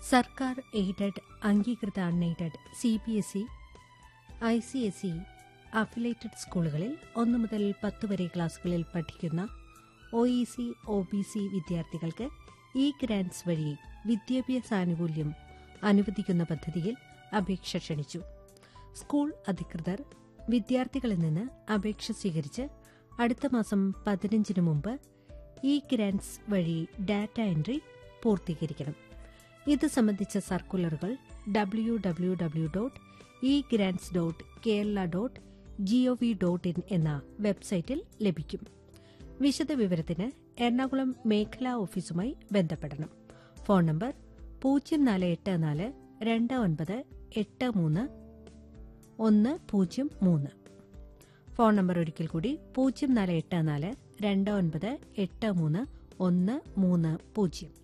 സർക്കാർ എയ്ഡഡ് അംഗീകൃത unaided C B S E I C S E affiliated സ്കൂളുകളിൽ ഒന്നു മുതൽ പത്ത് വരെ ക്ലാസുകളിൽ പഠിക്കുന്ന O E C O B C വിദ്യാർത്ഥികൾക്ക് ഇ ഗ്രാന്റ്സ് വഴി വിദ്യാഭ്യാസാനുകൂല്യം അനുവദിക്കുന്ന പദ്ധതിയിൽ അപേക്ഷ ക്ഷണിച്ചു സ്കൂൾ അധികൃതർ വിദ്യാർത്ഥികളിൽ നിന്ന് അപേക്ഷ സ്വീകരിച്ച് അടുത്ത മാസം പതിനഞ്ചിന് മുമ്പ് ഇ ഗ്രാന്റ്സ് വഴി ഡാറ്റ എൻട്രി പൂർത്തീകരിക്കണം ഇത് സംബന്ധിച്ച സർക്കുലറുകൾ W W W dot E grants dot Kerala dot G O V dot in എന്ന വെബ്സൈറ്റിൽ ലഭിക്കും വിശദ വിവരത്തിന് എറണാകുളം മേഖലാ ഓഫീസുമായി ബന്ധപ്പെടണം ഫോൺ നമ്പർ പൂജ്യം നാല് എട്ട് നാല് രണ്ട് ഒൻപത് എട്ട് മൂന്ന് ഒന്ന് പൂജ്യം മൂന്ന് ഫോൺ നമ്പർ ഒരിക്കൽ കൂടി പൂജ്യം നാല് എട്ട് നാല് രണ്ട് ഒൻപത് എട്ട് മൂന്ന് ഒന്ന് മൂന്ന് പൂജ്യം